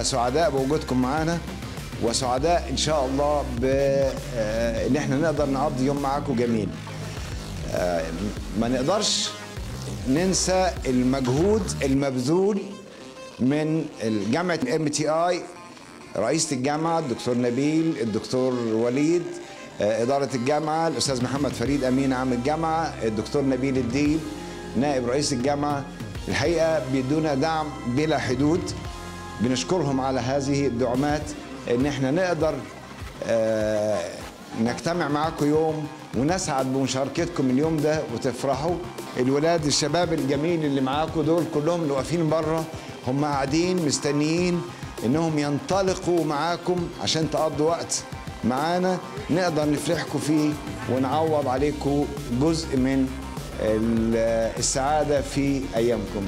سعداء بوجودكم معانا وسعداء ان شاء الله بان احنا نقدر نقضي يوم معاكم جميل آه، ما نقدرش ننسى المجهود المبذول من جامعه ام تي اي رئيسة الجامعة الدكتور نبيل الدكتور وليد آه، إدارة الجامعة الأستاذ محمد فريد أمين عام الجامعة الدكتور نبيل الديب نائب رئيس الجامعة الحقيقة بيدونا دعم بلا حدود بنشكرهم على هذه الدعمات إن احنا نقدر آه، نجتمع معاكم يوم ونسعد بمشاركتكم اليوم ده وتفرحوا الولاد الشباب الجميل اللي معاكم دول كلهم اللي واقفين بره هم قاعدين مستنيين انهم ينطلقوا معاكم عشان تقضوا وقت معانا نقدر نفرحكم فيه ونعوض عليكم جزء من ال- السعاده في ايامكم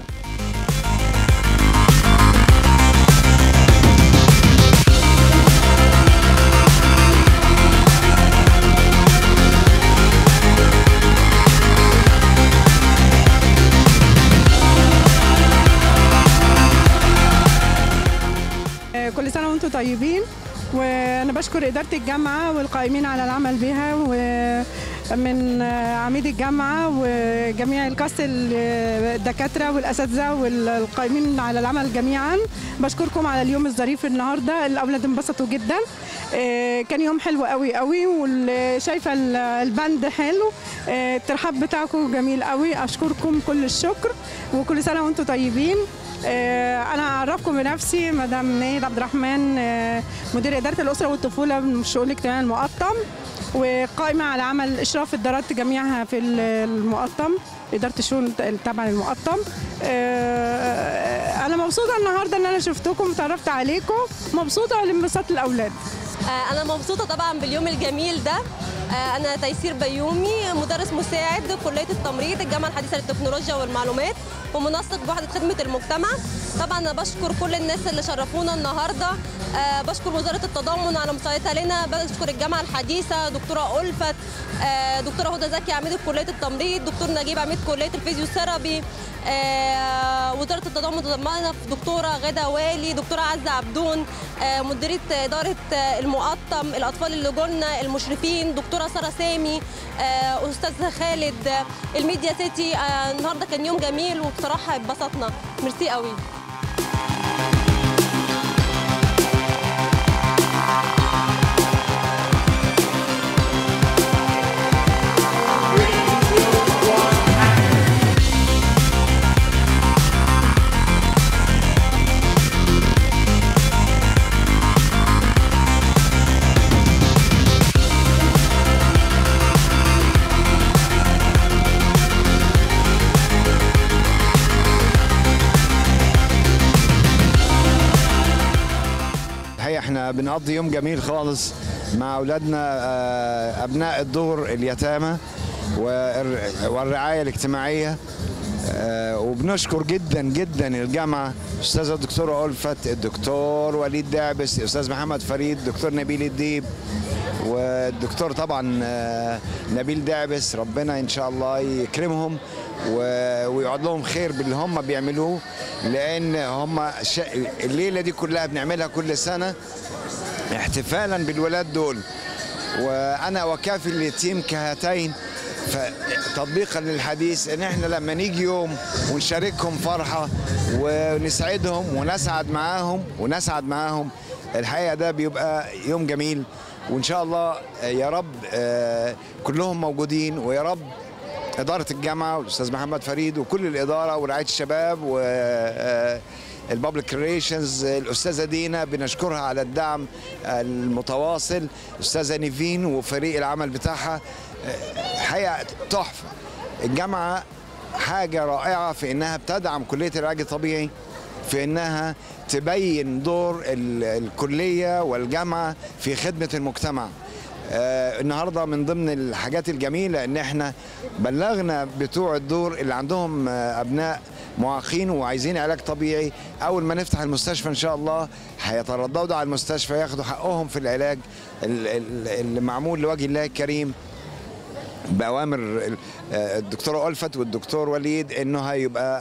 كل سنة وانتم طيبين وانا بشكر اداره الجامعه والقائمين على العمل بها ومن عميد الجامعه وجميع الكاست الدكاتره والاساتذه والقائمين على العمل جميعا بشكركم على اليوم الظريف النهارده الاولاد انبسطوا جدا آه، كان يوم حلو قوي قوي وشايفه البند حلو آه، الترحاب بتاعكم جميل قوي اشكركم كل الشكر وكل سنه وانتم طيبين آه، انا اعرفكم بنفسي مدام ناهد عبد الرحمن آه، مدير اداره الاسره والطفوله من الشؤون الاجتماعيه المقطم وقائمه على عمل اشراف الدارات جميعها في المقطم اداره الشؤون التابعه للمقطم آه، انا مبسوطه النهارده ان انا شفتكم وتعرفت عليكم مبسوطه لانبساط الاولاد آه، أنا مبسوطة طبعا باليوم الجميل ده آه، أنا تيسير بيومي مدرس مساعد كلية التمريض الجامعة الحديثة للتكنولوجيا والمعلومات ومنسق بوحدة خدمة المجتمع طبعا أنا بشكر كل الناس اللي شرفونا النهاردة آه، بشكر وزارة التضامن على مساعدتها لنا بشكر الجامعة الحديثة دكتورة ألفت آه، دكتورة هدى زكي عميدة كلية التمريض دكتور نجيب عميد كلية الفيزيوثيرابي آه، وزارة التضامن ضمنا دكتورة غدا والي دكتورة عزة عبدون آه، مديرة إدارة آه، المقطم الأطفال اللي جولنا المشرفين دكتورة سارة سامي آه، أستاذ خالد آه، الميديا سيتي آه، النهاردة كان يوم جميل وبصراحة اتبسطنا ميرسي قوي الحقيقه احنا بنقضي يوم جميل خالص مع اولادنا آه، ابناء الدور اليتامى والر- والرعايه الاجتماعيه آه، وبنشكر جدا جدا الجامعه استاذه الدكتوره ألفت الدكتور وليد داعبس الاستاذ محمد فريد الدكتور نبيل الديب والدكتور طبعا آه، نبيل داعبس ربنا ان شاء الله يكرمهم و- ويقعد لهم خير باللي هم بيعملوه لان هم شا... الليله دي كلها بنعملها كل سنه احتفالا بالولاد دول وانا وكافي اليتيم كهاتين فتطبيقا للحديث ان احنا لما نيجي يوم ونشاركهم فرحه ونسعدهم ونسعد معاهم ونسعد معاهم الحقيقه ده بيبقى يوم جميل وان شاء الله يا رب آه، كلهم موجودين ويا رب إدارة الجامعة والأستاذ محمد فريد وكل الإدارة ورعاية الشباب و البابليك ريليشنز الأستاذة دينا بنشكرها على الدعم المتواصل الأستاذة نيفين وفريق العمل بتاعها حقيقة تحفة الجامعة حاجة رائعة في إنها بتدعم كلية العلاج الطبيعي في إنها تبين دور ال- الكلية والجامعة في خدمة المجتمع آه، النهارده من ضمن الحاجات الجميله ان احنا بلغنا بتوع الدور اللي عندهم آه، ابناء معاقين وعايزين علاج طبيعي اول ما نفتح المستشفى ان شاء الله هيترددوا على المستشفى ياخدوا حقهم في العلاج ال- ال- اللي معمول لوجه الله الكريم باوامر ال- آه، الدكتوره الفت والدكتور وليد انه هيبقى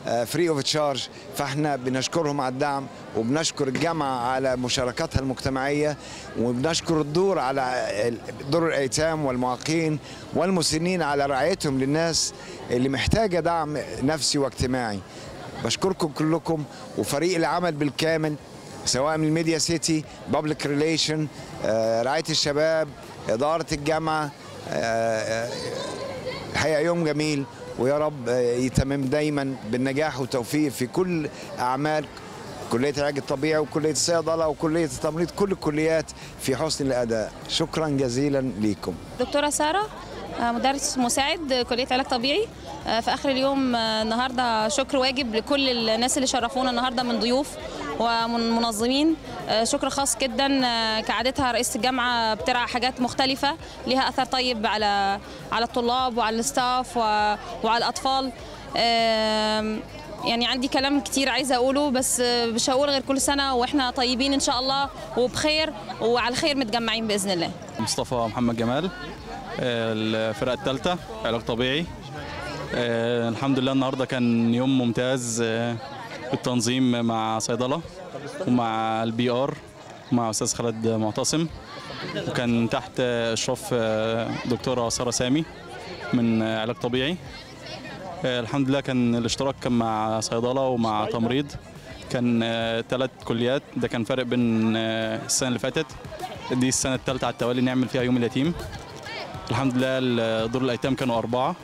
فري اوف تشارج فاحنا بنشكرهم على الدعم وبنشكر الجامعه على مشاركتها المجتمعيه وبنشكر الدور على دور الايتام والمعاقين والمسنين على رعايتهم للناس اللي محتاجه دعم نفسي واجتماعي بشكركم كلكم وفريق العمل بالكامل سواء من الميديا سيتي بابليك ريليشن رعايه الشباب اداره الجامعه آه، آه، الحقيقه يوم جميل ويا رب آه، يتمم دايما بالنجاح والتوفيق في كل اعمال كليه العلاج الطبيعي وكليه الصيدله وكليه التمريض كل الكليات في حسن الاداء شكرا جزيلا ليكم دكتورة سارة آه، مدرس مساعد آه، كلية علاج طبيعي آه، في آخر اليوم آه، النهاردة شكر واجب لكل الناس اللي شرفونا النهاردة من ضيوف ومن منظمين آه، شكر خاص جدا آه، كعادتها رئيسة الجامعة بترعى حاجات مختلفة ليها أثر طيب على على الطلاب وعلى الستاف و- وعلى الأطفال آم، يعني عندي كلام كتير عايزة أقوله بس آه، مش هقول غير كل سنة وإحنا طيبين إن شاء الله وبخير وعلى خير متجمعين بإذن الله مصطفى محمد جمال آه، الفرقة الثالثة علاج طبيعي آه، الحمد لله النهاردة كان يوم ممتاز آه، بالتنظيم مع صيدلة ومع البي ار مع أستاذ خالد معتصم وكان تحت آه، إشراف آه، دكتورة سارة سامي من آه، علاج طبيعي آه، الحمد لله كان الاشتراك كان مع صيدلة ومع تمريض كان ثلاث كليات ده كان فرق بين آه، السنة اللي فاتت دي السنة الثالثة على التوالي نعمل فيها يوم اليتيم الحمد لله ال- دور الأيتام كانوا أربعة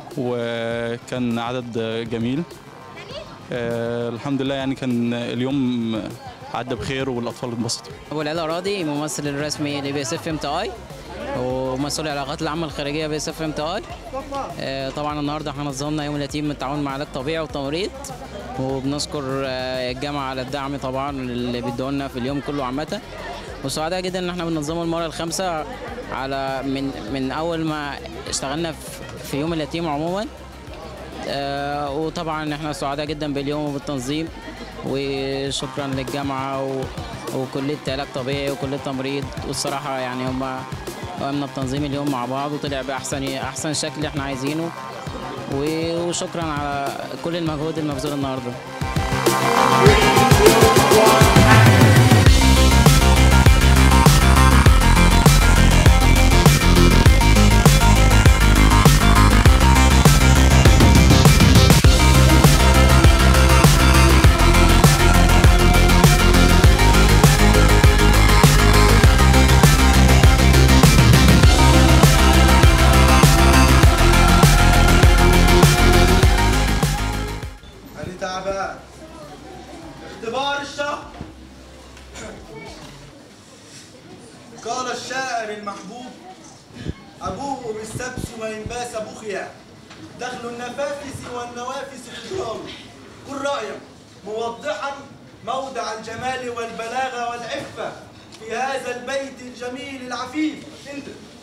وكان عدد جميل آه، الحمد لله يعني كان اليوم عدى بخير والأطفال اتبسطوا ابو العلا راضي ممثل الرسمي لبي اس اف ام تي اي ومسؤول العلاقات العامه الخارجيه بي اس اف ام تي اي آه، طبعا النهارده احنا نظمنا يوم اليتيم بالتعاون مع علاج طبيعي وتمريض وبنشكر آه، الجامعه على الدعم طبعا اللي بيدوه لنا في اليوم كله عامه وسعداء جدا ان احنا بننظمه المره الخامسه على من من اول ما اشتغلنا في- في يوم اليتيم عموما آه، وطبعا احنا سعداء جدا باليوم وبالتنظيم وشكرا للجامعه و... وكليه علاج طبيعي وكليه تمريض والصراحه يعني هم قمنا بتنظيم اليوم مع بعض وطلع باحسن احسن شكل احنا عايزينه و- وشكرا على كل المجهود المبذول النهارده أنا تعبان اختبار الشهر قال الشاعر المحبوب أبوه بالسبس وينباس بخيا دخل النفافس والنوافس في الأرض قل رأيك موضحا موضع الجمال والبلاغة والعفة في هذا البيت الجميل العفيف انت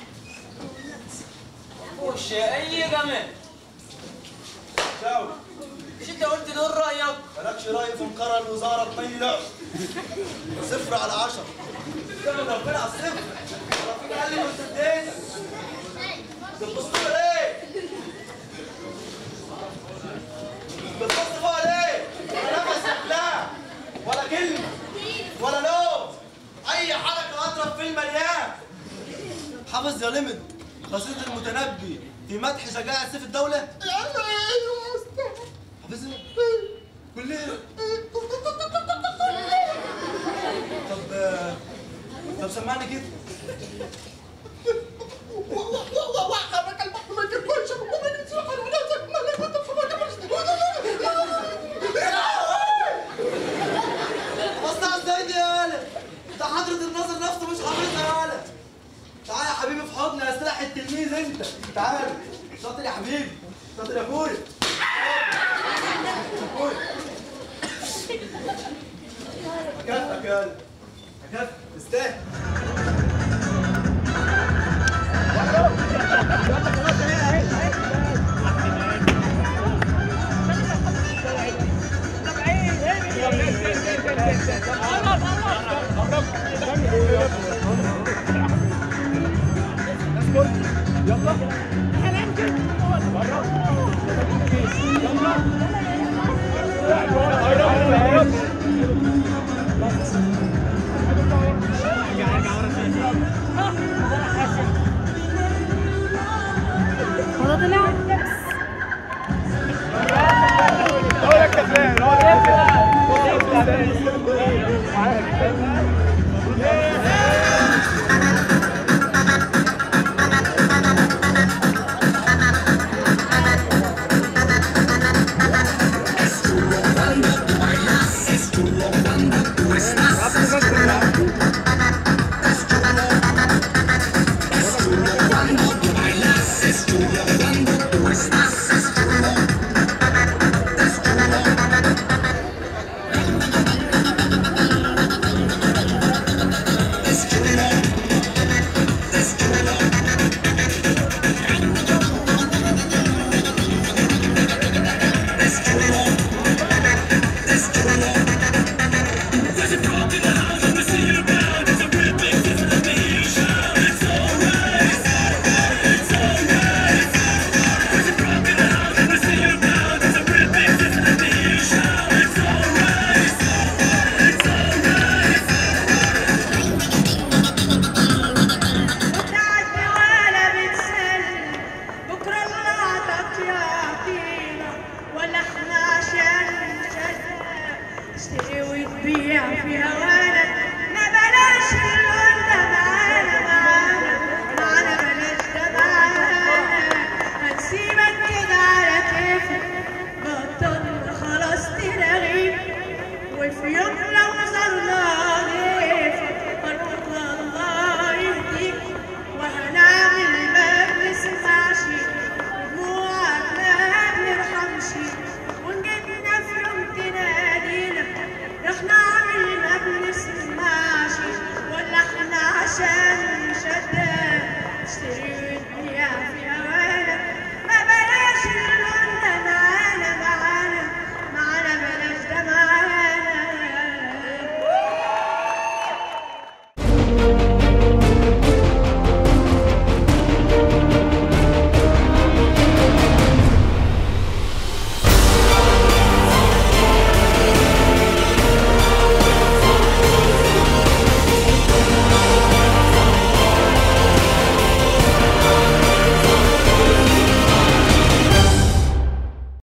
وش اي جمال شاور مش انت قلت دول رايك مالكش رأي في مقرر الوزارة تميل لعب صفر على عشرة تعمل ربنا على الصفر ربنا قال لي كنت اديتك بتبصوا ليه؟ بتبص فوق ليه؟ ولا نفسك لا ولا كلمة ولا لون أي حركة أضرب في المليان حافظ يا لمد قصيدة المتنبي في مدح شجاعة سيف الدولة حافظها؟ كلنا طب طب سمعني كده وسع ازاي دي يا ولد ده حضرة الناظر نفسه مش حافظها يا ولد تعالى يا حبيبي في حضني يا سلاح التلميذ انت تعالى شاطر يا حبيبي شاطر يا اخويا اخويا هكافئك يا ولد هكافئك تستاهل يلا ها